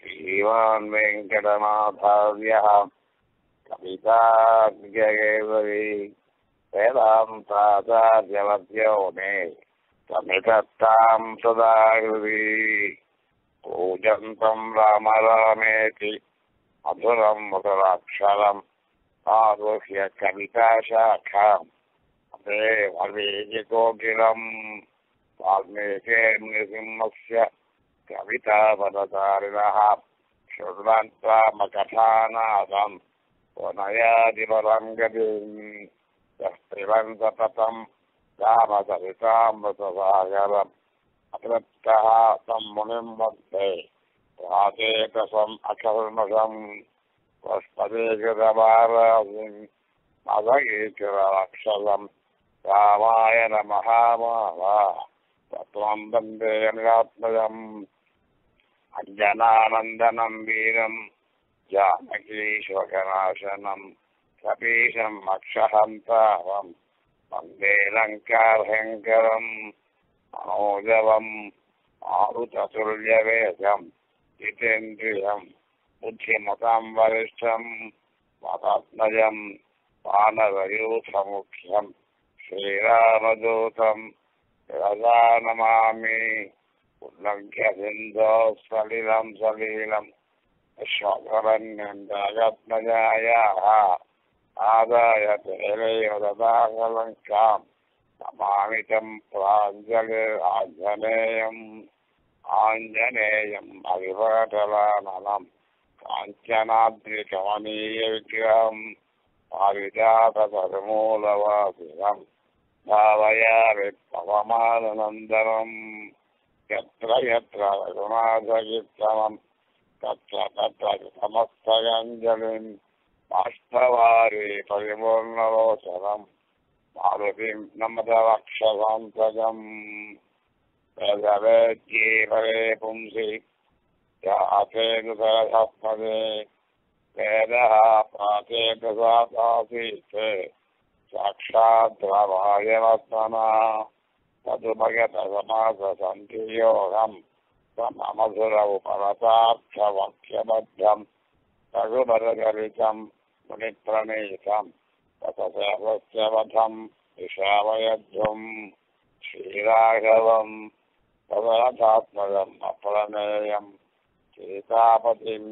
श्रीमान् वेङ्कटनाथार्यः कवितार्यकेवरी वेदान्ताचार्यवर्यो मे समिधत्तां सदा हृदि पूजन्तं राम रामेति मधुरं मधुराक्षरम् आरुह्य कविताशाखाम् अते वल्मीकिकोकिलम् वाल्मीकिर्नृसिंहस्य कवितापदचारिणः शृण्वन्त्वामकथानादम् पुनयादिपरं गतिम् यस्त्रिवन् सततं रामचरितामृतसागरम् अतृप्तः तं मुनिं वन्दे राजेतसम् अकल्मषम् वस्पदेकृतवारासिम् मदगीकृतरक्षसम् रामायण महामाला तत्त्वं वन्दे निरात्मजम् अञ्जनानन्दनं वीरम् जानकीश्वकनाशनम् कपीशम् अक्षहन्तारम् वन्दे लङ्कार्हङ्करम् मनोजवम् मारुततुल्यवेगम् जितेन्द्रियम् बुद्धिमतां वरिष्ठम् मतात्मजम् वानरयूथमुख्यम् श्रीरामदूतम् रजा नमामि उल्लङ्घ्य सिन्धो सलिलं सलीलम् श्वकरण्यन्दागत्मजायाः आदाय तेलयोददाकलङ्काम् नमामि तं प्राञ्जलिराञ्जनेयम् आञ्जनेयम् अविपटलाननम् काञ्चनाद्रिकमनीयविग्रहम् पारिजातपरिमूलवासिनम् भावयामि पवमाननन्दनम् यत्र यत्र रघुनाथकीर्तनम् तत्र तत्र समस्तगञ्जलिम् बाष्पवारि परिपूर्णलोचनम् मारुतिं नमदवक्षसान्तजम् वेदवेद्ये परे पुंसि यातेन्दुसरसपदे वेदः प्राचेतसादासीत् साक्षात् रामायणत्मना तदुपगतसमाससन्धियोगम् सममधुरौ परतार्थवाक्यबद्धम् रघुबरचरितम् मुनिप्रणीतम् ततसेवस्य वधम् विशावयध्वम् श्रीराघवम् तदरथात्मजम् अप्रणेयम् सीतापतिम्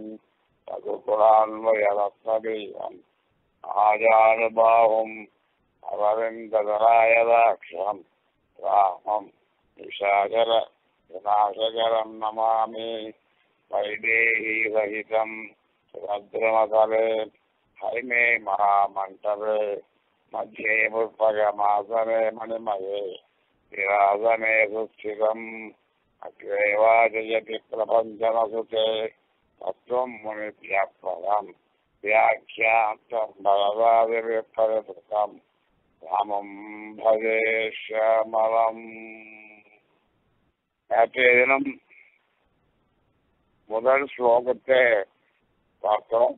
रघुकुलान्वयरत्नबीजम् आजानुबाहुम् अरविन्ददरायदाक्षम् रामम् निशाचर विनाशकरं नमामि वैदेहीसहितं सुभद्रमतले हैमे महामण्डले मध्ये पुष्पकमासने मणिमये विरासने सुस्थितम् अग्रे वाचयति प्रपञ्चमसुते तत्त्वं मुनिभ्यः पदम् व्याख्यातं भगवादिविप्रकृतम् ராமம் பஜே ஷமலம் நேற்றைய தினம் முதல் ஸ்லோகத்தை பார்த்தோம்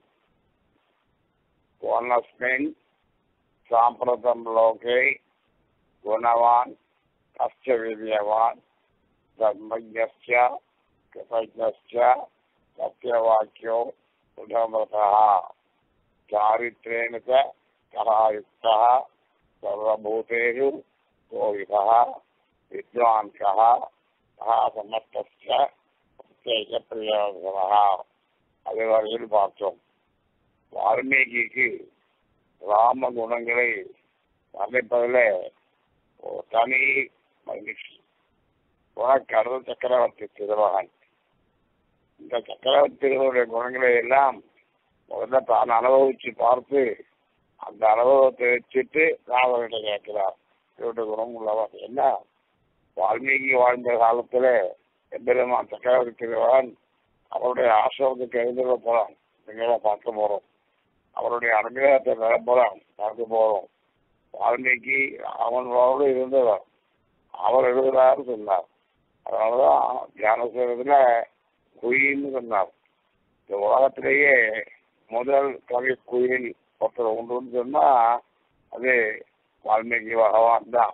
கோனஸ்மின் சாம்பிரதம் லோகே குணவான் கஷ்ட வித்யவான் தர்மஜஸ்ய கிருதஜஸ்ய சத்யவாக்கியோ சுதமதா चारित्रेण च कलायुक्तः सर्वभूतेषु कोविदः विद्वान् कः कः समस्तस्य பிரத்யேகப்பிரியோகரः அது வரையில் பார்த்தோம் வால்மீகிக்கு ராம குணங்களை வர்ணிப்பதில் ஒரு தனி மகிழ்ச்சி குணக்கடல் சக்கரவர்த்தி திருமகன் இந்த சக்கரவர்த்திகளுடைய குணங்களை எல்லாம் முதல்ல தான் அனுபவிச்சு பார்த்து அந்த அனுபவத்தை வச்சுட்டு ராமகிட்ட கேட்கிறார் இவருடைய குணம் உள்ளவர் என்ன வால்மீகி வாழ்ந்த காலத்துல எம்பெருமான் சக்கரவர்த்தி திருவான் அவருடைய ஆசிரமத்துக்கு எழுந்துள்ள போறான் நீங்கள பார்க்க போறோம் அவருடைய அனுகிரகத்தை பெற போறான் பார்க்க போறோம் வால்மீகி அவனோடு இருந்தவர் அவர் எழுதுறாரு சொன்னார் அதனாலதான் தியான செய்வதுல குயின்னு சொன்னார் இந்த உலகத்திலேயே முதல் கவி குயில் ஒருத்தர் உண்டுன்னு சொன்னா அது வால்மீகி பகவான் தான்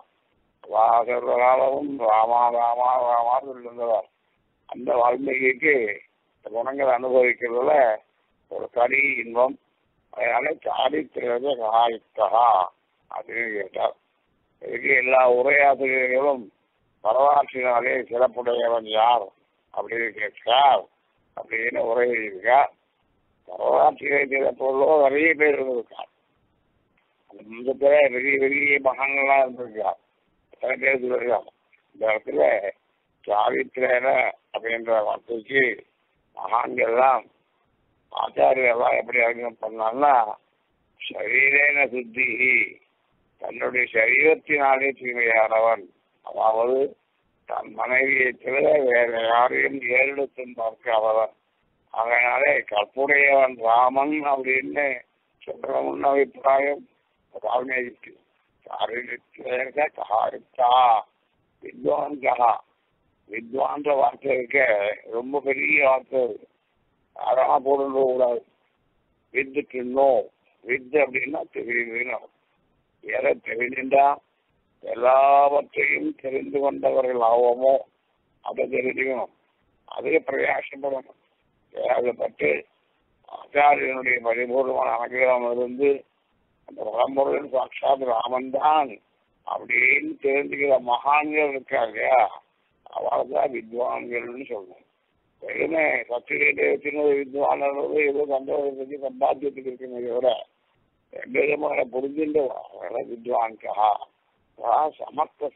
வாசர் காலமும் ராமா ராமா ராமான்னு இருந்தவர் அந்த வால்மீகிக்கு இந்த குணங்களை அனுபவிக்கிறதுல ஒரு தனி இன்பம் அதனால சாரித்திரத காயுக்தகா அப்படின்னு கேட்டார் இதுக்கு எல்லா உரையாசிரியர்களும் வரலாற்றினாலே சிறப்புடையவன் யார் அப்படின்னு கேட்கிறார் அப்படின்னு உரை எழுதியிருக்கார் வரலாற்றிலே சிறப்புள்ளோ நிறைய பேர் இருந்திருக்கார் அந்த முந்தத்துல பெரிய பெரிய மகான்கள்லாம் இருந்திருக்கார் எத்தனை பேர் சொல்லியிருக்காங்க இந்த இடத்துல சாரித்திரன அப்படின்ற வார்த்தைக்கு மகான்கள்லாம் ஆச்சாரியெல்லாம் எப்படி அறிஞர் பண்ணாங்கன்னா சரீரேன சுத்தி தன்னுடைய சரீரத்தினாலே தூய்மையானவன் அதாவது தன் மனைவியை தவிர வேற யாரையும் ஏறெடுத்தும் பார்க்காதவன் அதனாலே கற்புடையவன் ராமன் அப்படின்னு சொல்ற முன் அபிப்பிராயம் வால்மீகிக்கு சாரீரத்திலேக காரித்தா வித்வான் கஹா வித்வான்ற வார்த்தை இருக்க ரொம்ப பெரிய வார்த்தை இருக்கு யாராக போடுறது கூடாது வித்துக்கு நோ வித்து அப்படின்னா தெரியுதுன்னு எதை தெரிஞ்சுட்டா எல்லாவற்றையும் தெரிந்து கொண்டவர்கள் ஆவோமோ அதை தெரிஞ்சுக்கணும் அதே பிரயாசப்படணும் ஏகப்பட்டு ஆச்சாரியனுடைய பரிபூர்ணமான அனுகிரகம் இருந்து அந்த பரம்பொருள் சாட்சாத் ராமன் தான் அப்படின்னு தெரிஞ்சுக்கிற மகான்கள் இருக்கா இல்லையா அவள் தான் வித்வான்கள்னு சொல்லணும் வெறுமே சத்திரியத்தை வச்சுன்னு வித்வான் ஏதோ சந்தோஷத்துக்கு சம்பாத்தியத்துக்கு இருக்குமே தவிர ரெண்டு விதமான புரிஞ்சுட்டு வித்வான்கா சமர்த்த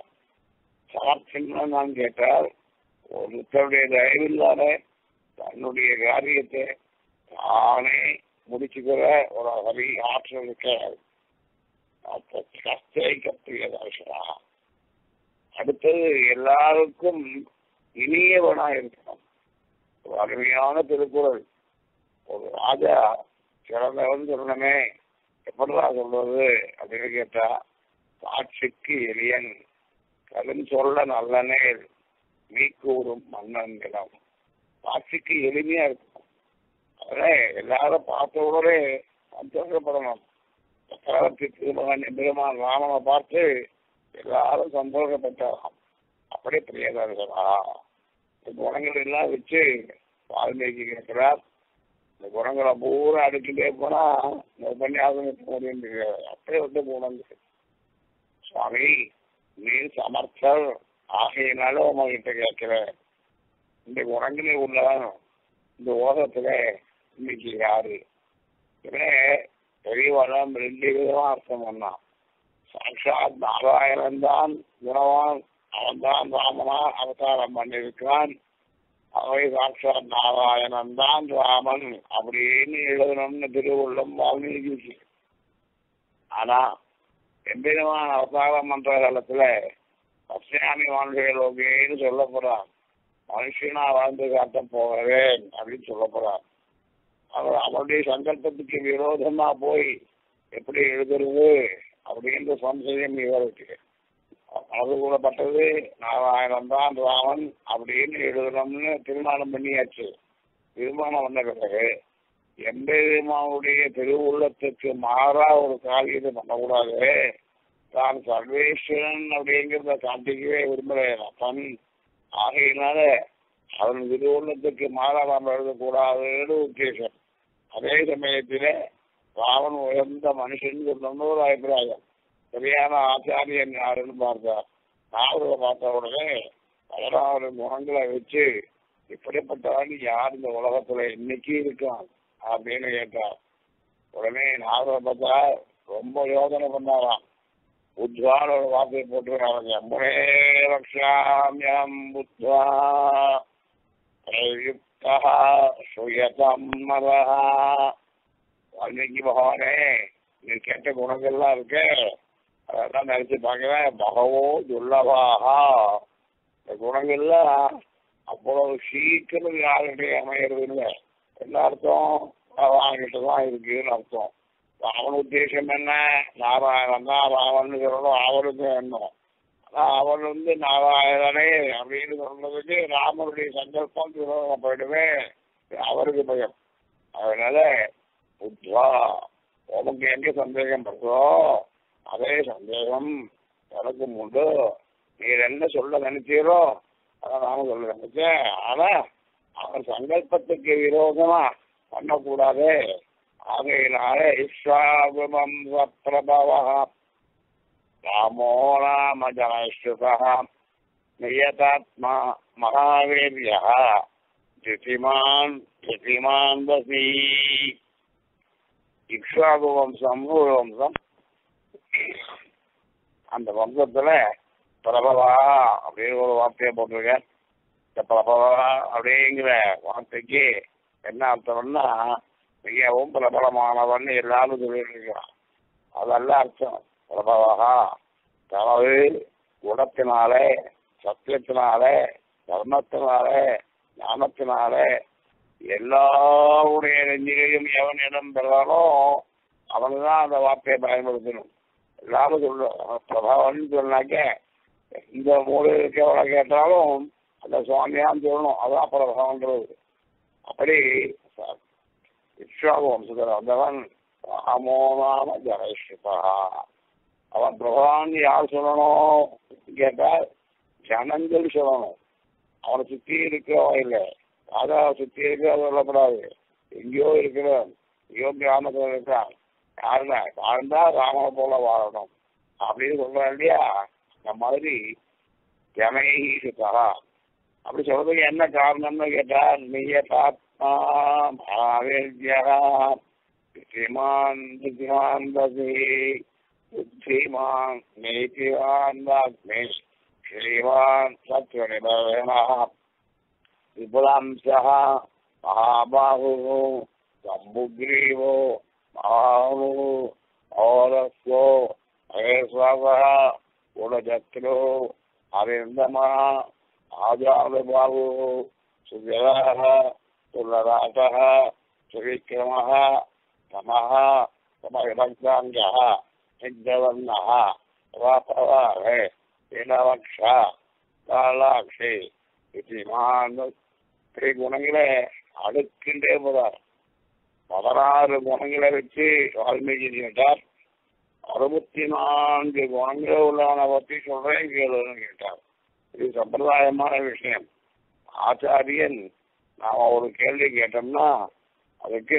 சமர்த்தம் நான் கேட்டால் ஒருத்தருடைய தயவில்லாத தன்னுடைய காரியத்தை தானே முடிச்சுக்கிற ஒரு ஹரி ஆற்றல் இருக்காது கஷ்டை கத்தியதாசரா அடுத்தது எல்லாருக்கும் இனியவனா இருக்கணும் ஒரு அருமையான திருக்குறள் ஒரு ராஜா சிறந்தவன் சொல்லணுமே எப்படிடா சொல்றது அப்படின்னு கேட்டா காட்சிக்கு எளியன் கடும் சொல்ல நல்லனேல் நீ கூறும் மன்னன் நிலம் காட்சிக்கு எளிமையா இருக்கும் அதனால எல்லாரும் பார்த்த உடனே சந்தோஷப்படணும் சக்கரவர்த்தி திருமகன் எம்பெருமான் ராமனை பார்த்து எல்லாரும் சந்தோஷப்பட்டாராம் அப்படி பிரியதர்களா இந்த குணங்கள் எல்லாம் வச்சு வால்மீகி கேட்கிறார் இந்த குணங்களை பூரா அடுக்கிட்டே போனா இந்த உபன்யாசம் இருக்க முடியும் அப்படியே விட்டு போனது சுவாமி நீ சமர்த்தர் ஆகையினால உங்ககிட்ட கேட்கிறேன் இந்த குணங்களே உள்ளதான் இந்த ஓதத்துல இன்னைக்கு யாரு பெரியவரம் ரெண்டு விதமா அர்த்தம் பண்ணான் சாட்சாத் நாராயணன் தான் குணவான் அவன் தான் ராமனா அவதாரம் பண்ணியிருக்கிறான் அவை சாட்சாத் நாராயணன் தான் ராமன் அப்படின்னு எழுதணும்னு திருவுள்ளம் வால்மீகிக்கு ஆனா எம்பெருமான் அவதாரம் பண்ற காலத்துல பஸ்யாமி வாழ்க்கையிலோகேன்னு சொல்ல போறான் மனுஷனா வாழ்ந்து காட்ட போகிறேன் அப்படின்னு சொல்ல போறான் அவர் அவருடைய சங்கல்பத்துக்கு விரோதமா போய் எப்படி எழுதுறது அப்படின்ற சம்சயம் இவருக்கு அது கூடப்பட்டது நாராயணன் தான் ராமன் அப்படின்னு எழுதணும்னு தீர்மானம் பண்ணியாச்சு தீர்மானம் வந்த பிறகு எம்பெருமானுடைய திருவுள்ளத்துக்கு மாறா ஒரு காரியத்தை பண்ணக்கூடாது தான் சர்வேஸ்வரன் அப்படிங்கிறத காட்டிக்கவே விரும்புகிறேன் அப்பன் ஆகையினால அவன் திருவுள்ளத்துக்கு மாறா நாம் எழுதக்கூடாதுன்னு உத்தேசம் அதே சமயத்தில ராவன் உயர்ந்த மனுஷன் சொன்னோம்னு ஒரு அபிப்பிராயம் சரியான ஆச்சாரியன் யாருன்னு பார்த்தார் நாவலை பார்த்த உடனே பதினாறு முகங்களை வச்சு இப்படிப்பட்டவன் யார் இந்த உலகத்துல இன்னைக்கு இருக்கான் அப்படின்னு கேட்டார் உடனே நாவலை பார்த்தா ரொம்ப யோசனை பண்ணாராம் புத்வான ஒரு வார்த்தையை போட்டுருக்காங்க முனே ரக்ஷாமியம் புத்வா பிரயுக்தா சுயதம் மதா வால்மீகி பகவானே நீ கெட்ட குணங்கள்லாம் இருக்கு அதெல்லாம் நினைச்சு பார்க்கிறேன் பகவோ துல்லபாகா இந்த குணங்கள்லாம் அவ்வளவு சீக்கிரம் யாருடைய அமையிறது இல்லை என்ன அர்த்தம் அவன்கிட்ட தான் இருக்குன்னு அர்த்தம் அவன் உத்தேசம் என்ன நாராயணன் தான் ராவன் சொல்லணும் அவனுக்கு எண்ணம் ஆனா அவன் வந்து நாராயணனே அப்படின்னு சொன்னதுக்கு ராமனுடைய சங்கல்பம் துரோகம் போயிடுமே அவருக்கு பயம் அதனால புத்வா உனக்கு எங்க சந்தேகம் வருதோ அதே சந்தேகம் எனக்கும் உண்டு நீர் என்ன சொல்ல நினைச்சீரோ அதான் நானும் சொல்ல நினைச்சேன் ஆனா அவர் சங்கல்பத்துக்கு விரோதமா பண்ணக்கூடாது ஆகையினால விஸ்வாகுவம்ச பிரபவ ராமோ ராம ஜனஸ்ருதா நியதாத்மா மகாவீரியா திதிமான் திதிமான் வசி இக்ஷாகு வம்சம்னு ஒரு வம்சம் அந்த வம்சத்துல பிரபவா அப்படின்னு ஒரு வார்த்தையை போட்டிருக்கேன் இந்த பிரபவா அப்படிங்கிற வார்த்தைக்கு என்ன அர்த்தம்னா மிகவும் பிரபலமானவன் எல்லாரும் சொல்லிட்டு இருக்கிறான் அதல்ல அர்த்தம் பிரபவா தனது குணத்தினாலே சத்தியத்தினாலே தர்மத்தினாலே ஞானத்தினாலே எல்லாருடைய நெஞ்சிலையும் எவன் இடம் பெறானோ அவன் தான் அந்த வார்த்தையை பயன்படுத்தணும் எல்லாரும் சொல்லுவோம் பிரபாவன் சொன்னாக்க இந்த மூலையில் இருக்கவனை கேட்டாலும் அந்த சுவாமியான்னு சொல்லணும் அதான் பிரபாவன்றது அப்படி விஸ்வாப வம்சத்தில் வந்தவன் ராமோனாம ஜனேஸ்வரா அவன் பிரபான் யார் சொல்லணும் கேட்டால் ஜனங்கள் சொல்லணும் அவனை சுற்றி இருக்கிறவன் இல்லை ராஜா சுற்றி இருக்கிறது சொல்லப்படாது எங்கேயோ இருக்கிறவன் எங்கேயோ கிராமத்தில் இருக்கான் யாருன்னா வாழ்ந்தா ராமனை போல வாழணும் அப்படின்னு சொல்றான் இல்லையா இந்த மாதிரி ஜனகி சுத்தரா அப்படி சொல்றதுக்கு என்ன காரணம்னு கேட்டா நியதாத்மா மகாவேத்யா புத்திமான் புத்திமான் பசி புத்திமான் நீதிவான் வாக்மி ஸ்ரீவான் சத்வநிபவேனா விபுலாம்சः महाबाहुः सम्बुग्रीवो महानुः औरस्यो महेश्वरः गुणचक्रो अरिन्दमः आजानुबाहुः सुजलः सुलराटः सुविक्रमः तमः समविभक्ताङ्गः सिद्धवर्णः वापवाहे लीलवक्षा कालाक्षी இது நான் குணங்களை அடுக்கின்றே போறார் பதினாறு குணங்களை வச்சு வால்மீகி கேட்டார் அறுபத்தி நான்கு குணங்கள் உள்ளவனை பற்றி சொல்றேன் கேளுன்னு கேட்டார் இது சம்பிரதாயமான விஷயம் ஆச்சாரியன் நாம ஒரு கேள்வி கேட்டோம்னா அதுக்கு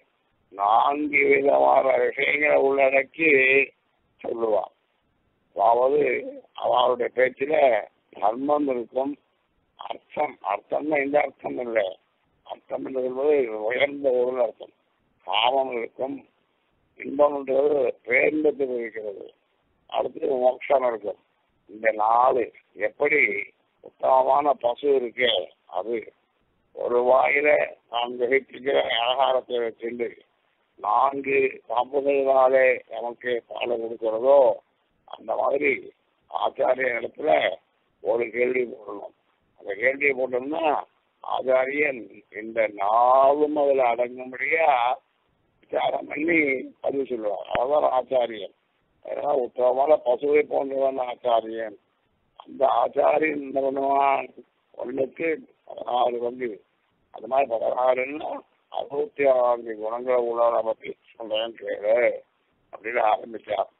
நான்கு விதமான விஷயங்களை உள்ளடக்கி சொல்லுவான் அதாவது அவனுடைய பேச்சில தர்மம் இருக்கும் அர்த்தம் அர்த்தம்னா எந்த அர்த்தம் இல்லை அர்த்தம் என்று சொல்வது உயர்ந்த ஒரு அர்த்தம் காமம் இருக்கும் இன்பம்ன்றது பேர்ந்தத்தில் இருக்கிறது அடுத்து மோட்சம் இருக்கும் இந்த நாலு எப்படி உத்தமமான பசு இருக்கே அது ஒரு வாயில நாம் கிரகிக்கிற ஆகாரத்தை வச்சுண்டு நான்கு பாம்புகளினாலே நமக்கு பாலை கொடுக்கிறதோ அந்த மாதிரி ஆச்சாரிய இடத்துல ஒரு கேள்வி போடணும் அந்த கேள்வியை போட்டோம்னா ஆச்சாரியன் இந்த நாளும் அதில் அடங்கும்படியா விசாரம் பண்ணி பதிவு சொல்லுவார் அவதான் ஆச்சாரியன் அதெல்லாம் உத்தமமான பசுவை போன்றவன் ஆச்சாரியன் அந்த ஆச்சாரியன் என்ன பண்ணுவான் ஒன்றுக்கு பதினாறு வந்து அது மாதிரி பதினாறுன்னா அறுபத்தி ஆறு குணங்களை உள்ளவரை பற்றி சொல்றேன் கேளு அப்படின்னு ஆரம்பிச்சார்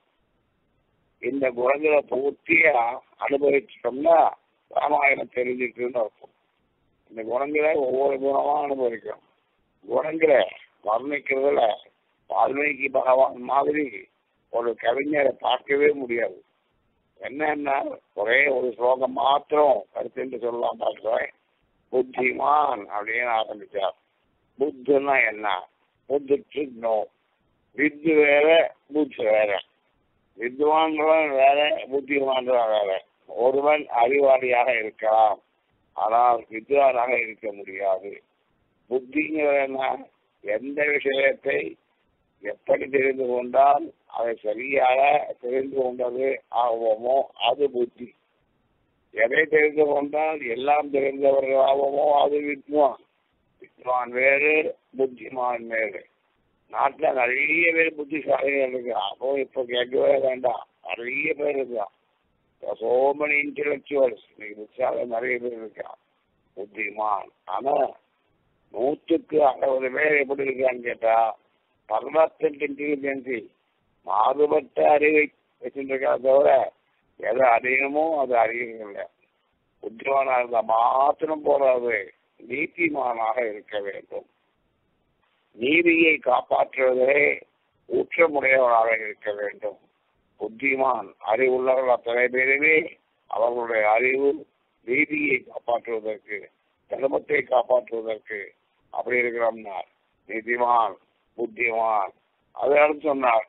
இந்த குணங்களை பூர்த்தியா அனுபவிச்சிட்டோம்னா ராமாயணம் தெரிஞ்சிட்டுன்னு அர்த்தம் இந்த குணங்களை ஒவ்வொரு குணமா அனுபவிக்கிறோம் குணங்களை வர்ணிக்கிறதுல வால்மீகி பகவான் மாதிரி ஒரு கவிஞரை பார்க்கவே முடியாது என்னன்னா ஒரே ஒரு ஸ்லோகம் மாத்திரம் கருத்துன்னு சொல்லலாம் பார்க்கிறேன் புத்திமான் அப்படின்னு ஆரம்பிச்சார் புத்துன்னா என்ன புத்துக்கு நோ வித்து வேற புத்து வேற வித்வான்களன் வேற புத்திமான்கள் வேற ஒருவன் அறிவாளியாக இருக்கலாம் ஆனால் வித்வானாக இருக்க முடியாது புத்திங்கிறது என்ன எந்த விஷயத்தை எப்படி தெரிந்து கொண்டால் அதை சரியாக தெரிந்து கொண்டது ஆகுவோமோ அது புத்தி எதை தெரிந்து கொண்டால் எல்லாம் தெரிந்தவர்கள் ஆகுமோ அது வித்வான் வித்வான் வேறு புத்திமான் வேறு நாட்டில் நிறைய பேர் புத்திசாலிகள் இருக்கான் அப்போ இப்போ கேட்கவே வேண்டாம் நிறைய பேர் இருக்கான் சோ மெனி இன்டெலக்சுவல்ஸ் இன்னைக்கு புத்திசாலி நிறைய பேர் இருக்கான் புத்திமான் ஆனா நூற்றுக்கு அறுபது பேர் எப்படி இருக்கான்னு கேட்டா பர்வத்தெட் இன்டெலிஜென்சி மாறுபட்ட அறிவை வச்சுருக்கா தவிர எதை அறியணுமோ அது அறியவில்லை புத்திமானா இருந்தா மாத்திரம் போறாது நீதிமானாக இருக்க வேண்டும் நீதியை காப்பாற்றுவதே ஊற்றமுடையவராக இருக்க வேண்டும் புத்திமான் அறிவுள்ளவர்கள் அத்தனை பேருமே அவர்களுடைய அறிவு நீதியை காப்பாற்றுவதற்கு தர்மத்தை காப்பாற்றுவதற்கு அப்படி இருக்கிறோம்னார் நீதிமான் புத்திமான் அதை அடுத்து சொன்னார்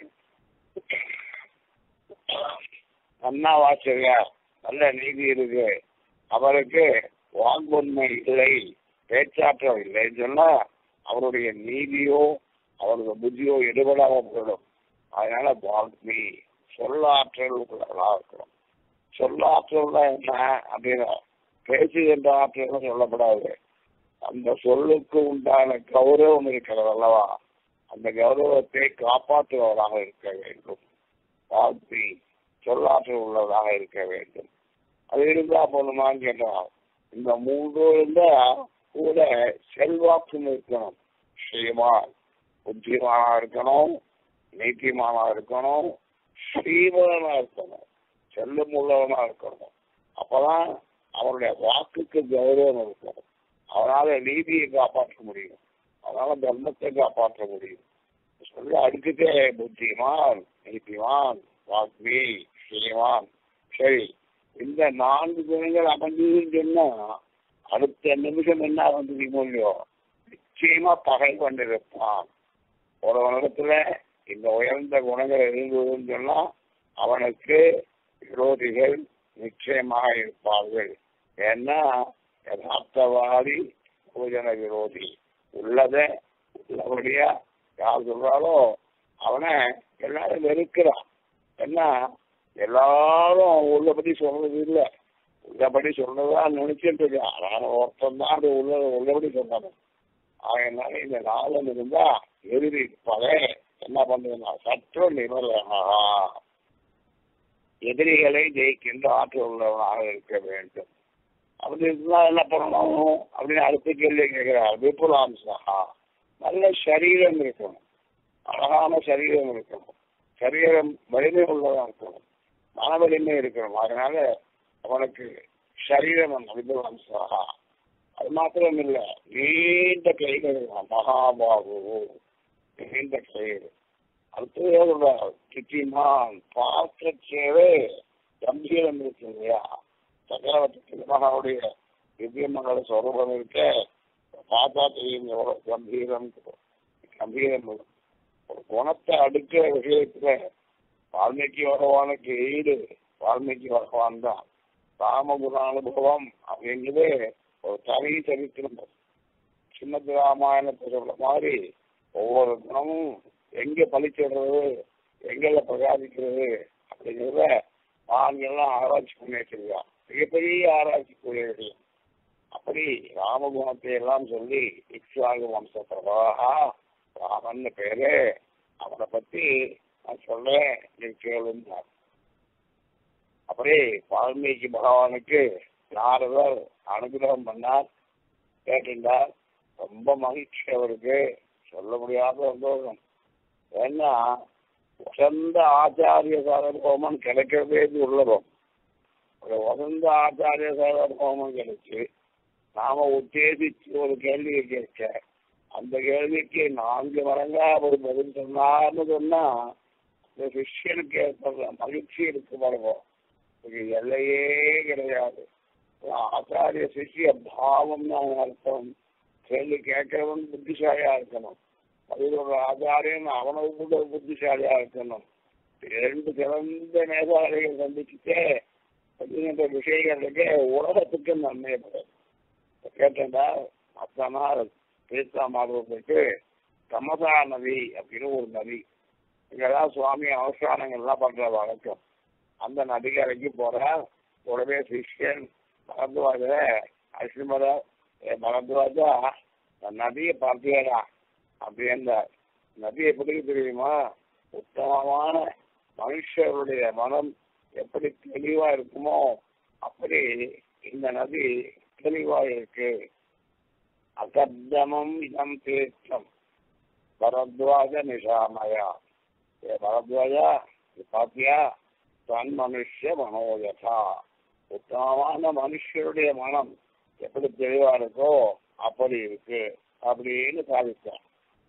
அண்ணா வாசகர் நல்ல நீதி இருக்கு அவருக்கு வாங்குண்மை இல்லை பேச்சாற்றல் இல்லைன்னு சொன்னா அவருடைய நீதியோ அவருடைய புத்தியோ எடுபடாம போயிடும் அதனால வாக்மி சொல்லாற்றல் உள்ளவர்களாக இருக்கணும் சொல்லாற்றல் தான் என்ன அப்படின்னா பேசுகின்ற ஆற்றல் சொல்லப்படாது அந்த சொல்லுக்கு உண்டான கௌரவம் இருக்கிறது அல்லவா அந்த கௌரவத்தை காப்பாற்றுவதாக இருக்க வேண்டும் வாழ்த்தி சொல்லாற்றல் உள்ளதாக இருக்க வேண்டும் அது இருந்தா போதுமான்னு கேட்டால் இந்த மூன்று இருந்தா கூட செல்வாக்கும் இருக்கணும் ஸ்ரீமான் புத்திமானா இருக்கணும் நீதிமானா இருக்கணும் ஸ்ரீமனா இருக்கணும் செல்லும் உள்ளவனா இருக்கணும் அப்பதான் அவருடைய வாக்குக்கு கௌரவம் இருக்கணும் அவனால நீதியை காப்பாற்ற முடியும் அதனால தர்மத்தை காப்பாற்ற முடியும் சொல்லி அடுத்துட்டே புத்திமான் நீதிமான் வாக்மி ஸ்ரீமான் சரி இந்த நான்கு குணங்கள் அமைஞ்சதுன்னு சொன்னா அடுத்த நிமிஷம் என்ன வந்து இல்லையோ நிச்சயமா பகை கொண்டிருப்பான் ஒருவனிடத்துல இந்த உயர்ந்த குணங்கள் இருந்ததுன்னு சொன்னா அவனுக்கு விரோதிகள் நிச்சயமாக இருப்பார்கள் ஏன்னா யதார்த்தவாதி பூஜன விரோதி உள்ளத உள்ளபடியா யார் சொல்றாலோ அவனை எல்லாரும் வெறுக்கிறான் என்ன எல்லாரும் உள்ளபடி சொல்றது இல்லை உள்ளபடி சொன்னதா நினைச்சிட்டு இருக்கான் ஆனா ஒருத்தன் தான் அது உள்ள உள்ளபடி சொன்னவன் அதனால இந்த நாளம் இருந்தா எதிரி பகை என்ன பண்றதுன்னா சற்று நிபந்தனா எதிரிகளை ஜெயிக்கின்ற ஆற்றல் உள்ளவனாக இருக்க வேண்டும் அப்படி இருந்தா என்ன பண்ணணும் அப்படின்னு அடுத்த கேள்வி கேட்கிறார் விபுலாம்சா நல்ல சரீரம் இருக்கணும் அழகான சரீரம் இருக்கணும் சரீரம் வலிமை உள்ளதா இருக்கணும் மன வலிமை இருக்கணும் அதனால அவனுக்கு சரீரம் விபுலாம்சா அது மாத்திரம் இல்ல நீண்ட கைகள் மகாபாகு நீண்ட கைகள் அடுத்தது கிட்டிமான் பார்க்கச்சேவே கம்பீரம் இருக்கு இல்லையா சக்கரவர்த்தி திருமகனுடைய திவ்ய மகள சொரூபம் இருக்க பார்த்தா தெரியும் எவ்வளவு கம்பீரம் கம்பீரம் ஒரு குணத்தை அடுக்கிற விஷயத்துல வால்மீகி பகவானுக்கு ஈடு வால்மீகி பகவான் தான் ராமகுண அனுபவம் அப்படிங்கிறது ஒரு தனி சரித்திரம் சின்னத்து ராமாயணத்தை சொல்ற மாதிரி ஒவ்வொரு குணமும் எங்க பழிச்சிடுறது எங்கெல்ல பிரகாதிக்கிறது அப்படிங்கிறத ஆண்கள்லாம் ஆராய்ச்சி பண்ணி வச்சிருக்கான் மிகப்பெரிய ஆராய்ச்சி கூடியவர்கள் அப்படி ராமகுணத்தை எல்லாம் சொல்லி இக்ஷாகு வம்ச பிரபாகா ராமன் பேரு அவனை பத்தி நான் சொல்றேன் நீ கேளுந்தார் அப்படி வால்மீகி பகவானுக்கு நாரதர் அனுகிரகம் பண்ணார் கேட்டிருந்தார் ரொம்ப மகிழ்ச்சி அவருக்கு சொல்ல முடியாத சந்தோஷம் ஏன்னா வசந்த ஆச்சாரிய சாதர்பவமன் கிடைக்கிறதே இது உள்ளதும் ஒரு வசந்த ஆச்சாரிய சாதர்பவமன் கிடைச்சு நாம உத்தேசிச்சு ஒரு கேள்வியை கேட்க அந்த கேள்விக்கு நான்கு மடங்கா அவர் பதில் சொன்னார்னு சொன்னா இந்த சிஷ்யனுக்கு ஏற்படுற மகிழ்ச்சி இருக்கு பாருங்க இது எல்லையே கிடையாது ஆச்சாரிய சிஷ்ய பாவம்னு அர்த்தம் கேள்வி கேட்கறவன் புத்திசாலியா இருக்கணும் அதில் ஒரு ஆச்சாரியன் அவனுக்கு கூட புத்திசாலியா இருக்கணும் இரண்டு சிறந்த மேதாவிகள் சந்திச்சுட்டே அப்படிங்கிற விஷயங்களுக்கு உலகத்துக்கு நன்மை பெறும் கேட்டா மற்ற நாள் தீர்த்தா மாதவத்துக்கு தமசா நதி அப்படின்னு ஒரு நதி இங்கெல்லாம் சுவாமி அவசானங்கள்லாம் பண்ற வழக்கம் அந்த நதிக்கரைக்கு போற உடனே சிஷ்யன் பரத்வாஜ அஸ்மர பரத்வாஜா நதியை பார்த்தியாடா அப்படின்ற நதி எப்படி தெரியுமா உத்தமமான மனுஷருடைய மனம் எப்படி தெளிவா இருக்குமோ அப்படி இந்த நதி தெளிவா இருக்கு அகர்தமம் இதம் தீர்த்தம் பரத்வாஜ நிஷாமயா ஏ பரத்வாஜா இது பாத்தியா தன் மனுஷ மனோயதா உத்தமமான மனுஷருடைய மனம் எப்படி தெளிவா இருக்கோ அப்படி இருக்கு அப்படின்னு சாதிச்சான்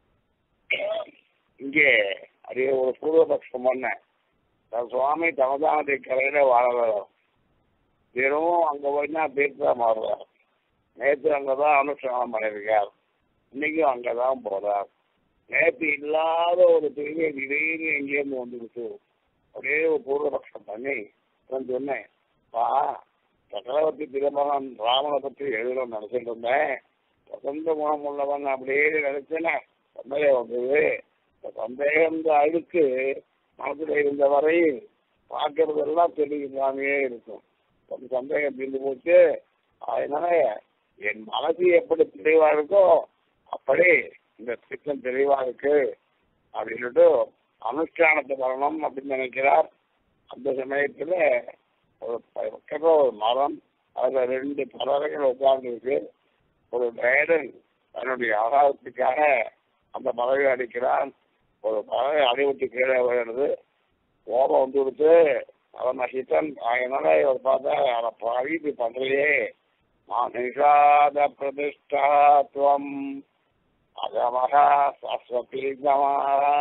இங்கே அதே ஒரு பூர்வபக்ஷம் பண்ண தன் சுவாமி தமதானத்தை கரையில வாழலாம் வெறும் அங்க போய் தான் தீர்த்தா மாறுறார் நேற்று அங்கதான் அனுஷ்டானம் பண்ணியிருக்கார் இன்னைக்கும் அங்கதான் போறார் நேற்று இல்லாத ஒரு பெரிய திடீர்னு எங்கேயிருந்து வந்துருக்கு அப்படியே ஒரு பூர்வபக்ஷம் பண்ணி நான் சொன்னேன் பா சக்கரவர்த்தி திருமகன் ராமனை பற்றி எழுதணும்னு நினைச்சிட்டு இருந்தேன் வசந்த குணம் உள்ளவன் அப்படியே நினைச்சேனே சந்தேகம் வந்தது இந்த சந்தேகம் இந்த அழுக்கு மனசுல இருந்த வரை பார்க்கறதெல்லாம் தெரியுமாமே இருக்கும் அந்த சந்தேகம் தீர்ந்து போச்சு அதனால என் மனசு எப்படி தெளிவா இருக்கோ அப்படி இந்த திட்டம் தெளிவா இருக்கு அப்படின்னுட்டு அனுஷ்டானத்தை வரணும் அப்படின்னு நினைக்கிறார் அந்த சமயத்துல ஒரு பக்கத்துல ஒரு மரம் அதுல ரெண்டு பறவைகள் உட்கார்ந்து இருக்கு ஒரு வேடன் தன்னுடைய ஆகாரத்துக்காக அந்த பறவை அடிக்கிறான் ஒரு பறவை அடிவிட்டு கீழே விழுறது கோபம் வந்து கொடுத்து அவன் ஹிதன் அதனால இவர் பார்த்தா அதை பாவி இப்படி பண்றையே நிஷாத பிரதிஷ்டாத்வம் அகமகா சரஸ்வதி கமஹா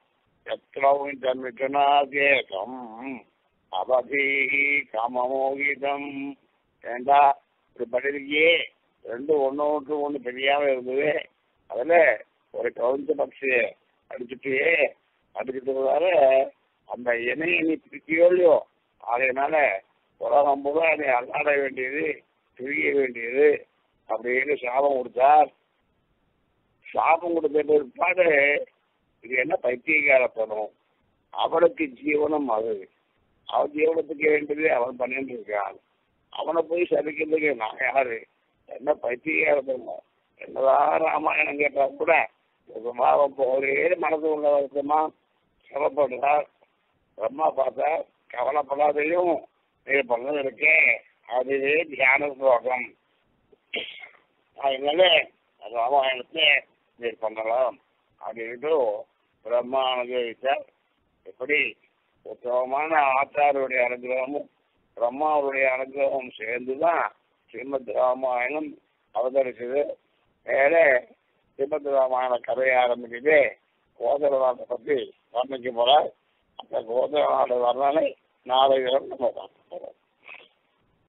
எத்திரமிட்டமிட்டனாதேகம் அவதி காமமோகிதம் ஏண்டா இப்படி பண்ணிருக்கியே ரெண்டு ஒண்ணு ஒன்று ஒண்ணு தெரியாம இருந்தது அதுல ஒரு கவுந்த பக்ஷிய அடிச்சுட்டு அடிச்சுட்டு அந்த இணையை நீ பிரிக்கியோ இல்லையோ அதனால உலகம் பூரா நீ அல்லாட வேண்டியது பிரிய வேண்டியது அப்படின்னு சாபம் கொடுத்தார் சாபம் கொடுத்த பிற்பாடு இது என்ன பைத்தியகாரத்தனம் அவனுக்கு ஜீவனம் அது அவன் ஜீவனத்துக்கு வேண்டியது அவன் பண்ணிட்டு இருக்கான் அவனை போய் சதிக்கிறதுக்கு நான் யாரு என்ன பைத்தியகாரத்தனம் என்னதான் ராமாயணம் கேட்டா கூட சுபாவம் ஒரே மனது உள்ள வருத்தமா சிரமப்படுறார் பிரம்மா பார்த்தா கவலைப்படாதையும் நீ பண்ணது இருக்கேன் அதுவே தியான ஸ்லோகம் அதனால ராமாயணத்தை நீ பண்ணலாம் அப்படின்ட்டு பிரம்மா அனுபவித்தார் எப்படி உத்தமமான ஆச்சாருடைய அனுகிரகமும் பிரம்மாவுடைய அனுகிரகமும் சேர்ந்துதான் ஸ்ரீமத் ராமாயணம் அவதரிச்சது மேலே ஸ்ரீமத் ராமாயண கதையை ஆரம்பிக்குது கோதரநாட்டை பற்றி வர்ணிக்க போறார் அந்த கோதரநாடு வரலானை நாளை நம்ம பார்க்க போறோம்